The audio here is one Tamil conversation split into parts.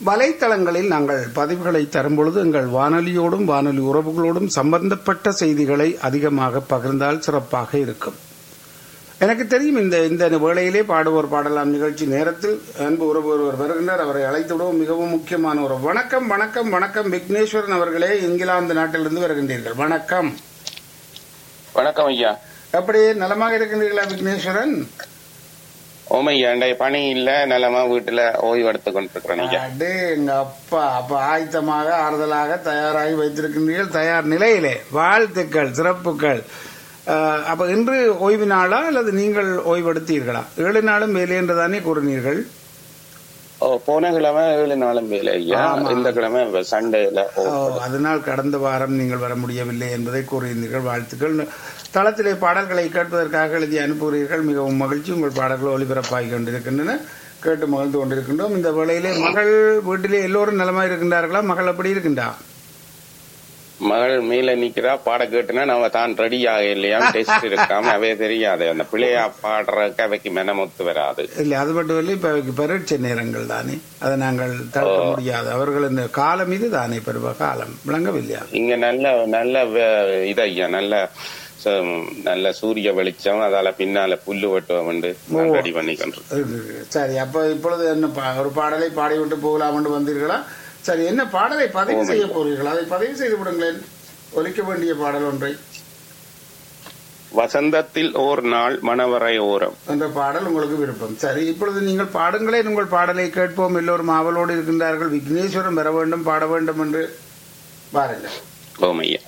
வலைத்தளங்களில் நாங்கள் பதிவுகளை தரும் பொழுது எங்கள் வானொலியோடும் வானொலி உறவுகளோடும் சம்பந்தப்பட்ட செய்திகளை அதிகமாக பகிர்ந்தால் சிறப்பாக இருக்கும் எனக்கு தெரியும் இந்த இந்த வேளையிலே பாடுவோர் பாடலாம் நிகழ்ச்சி நேரத்தில் அன்பு உறவு ஒருவர் வருகின்றார் அவரை அழைத்து விடவும் மிகவும் முக்கியமான ஒரு வணக்கம் வணக்கம் வணக்கம் விக்னேஸ்வரன் அவர்களே இங்கிலாந்து நாட்டிலிருந்து வருகின்றீர்கள் வணக்கம் வணக்கம் ஐயா எப்படி நலமாக இருக்கின்றீர்களா விக்னேஸ்வரன் ஓமையா இன்றைய பணி இல்ல நலமா வீட்டுல ஓய்வு எடுத்து கொண்டிருக்கிறேன் ஐயா அடே எங்க அப்பா அப்ப ஆயத்தமாக ஆறுதலாக தயாராகி வைத்திருக்கின்றீர்கள் தயார் நிலையிலே வாழ்த்துக்கள் சிறப்புகள் அஹ், அப்ப இன்று ஓய்வு நாளா அல்லது நீங்கள் ஓய்வெடுத்தீர்களா ஏழு நாளும் வேலை என்றுதானே கூறினீர்கள் ஓ போன கிழமை ஏழு நாளும் வேலை ஐயா ஆமா. இந்த கிழமை சண்டேல ஓ, அதனால் கடந்த வாரம் நீங்கள் வர முடியவில்லை என்பதை கூறியிருந்தீர்கள் வாழ்த்துக்கள் தளத்திலே பாடல்களை கேட்பதற்காக எழுதி அனுப்புகிறீர்கள் மிகவும் மகிழ்ச்சி உங்கள் பாடல்கள் ஒளிபரப்பாகி கொண்டிருக்கின்றன கேட்டு மகிழ்ந்து கொண்டிருக்கின்றோம் இந்த வேளையிலே மகள் வீட்டிலே எல்லோரும் நலமா இருக்கின்றார்களா மகள் அப்படி இருக்கின்றா மகள் மேல நிக்கிறா பாட கேட்டுனா நம்ம தான் ரெடி ஆக இல்லையா டெஸ்ட் இருக்காம அவே தெரியாது அந்த பிள்ளையா பாடுறதுக்கு அவைக்கு மெனமொத்து வராது இல்லை அது மட்டும் இல்லை இப்ப அவைக்கு பரீட்சை நேரங்கள் தானே அதை நாங்கள் தடுக்க முடியாது அவர்கள் இந்த காலம் இது தானே பருவ காலம் விளங்கவில்லையா இங்க நல்ல நல்ல வே- இது ஐயா நல்ல ச- நல்ல சூரிய வெளிச்சம் அதால பின்னால புல்லு வெட்டுவோம் வந்து ரெடி பண்ணி கொண்டு சரி அப்ப இப்பொழுது என்ன பா- ஒரு பாடலை பாடிவிட்டு போகலாம் என்று வந்தீர்களா சரி என்ன பாடலை பதிவு செய்ய போறீர்கள் அதை பதிவு செய்து விடுங்களேன் ஒலிக்க வேண்டிய பாடல் ஒன்றை வசந்தத்தில் ஓர் நாள் மணவரை ஓரம் என்ற பாடல் உங்களுக்கு விருப்பம் சரி இப்பொழுது நீங்கள் பாடுங்களேன் உங்கள் பாடலை கேட்போம் எல்லோரும் ஆவலோடு இருக்கின்றார்கள் விக்னேஸ்வரம் பெற வேண்டும் பாட வேண்டும் என்று பாருங்கள் ஓமையா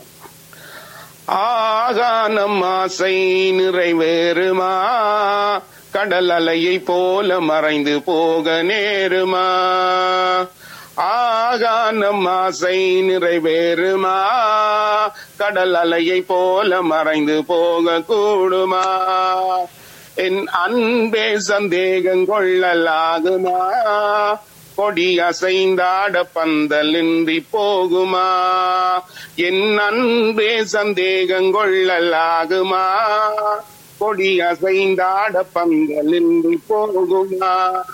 ஆகானம் ஆசை நிறைவேறுமா கடல் அலையை போல மறைந்து போக நேருமா ஆகானம் ஆசை நிறைவேறுமா கடல் அலையை போல மறைந்து போக கூடுமா என் அன்பே சந்தேகம் கொள்ளலாகுமா கொடி அசைந்தாட பந்தலின்றி போகுமா என் அன்பே சந்தேகம் கொள்ளலாகுமா கொடி அசைந்தாட பந்தலின்றி போகுமா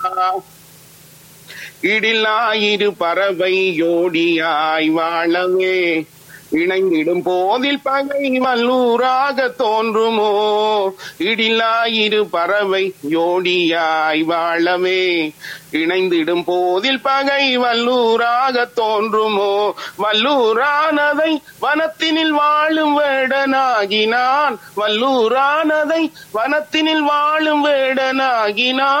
இடிலாயிரு பறவை யோடியாய் வாழவே இணைந்திடும் போதில் பகை வல்லூராக தோன்றுமோ இடிலாயிரு பறவை யோடியாய் வாழவே இணைந்திடும் போதில் பகை வல்லூராக தோன்றுமோ வல்லூரானதை வனத்தினில் வாழும் வேடனாகினான் வல்லூரானதை வனத்தினில் வாழும் வேடனாகினான்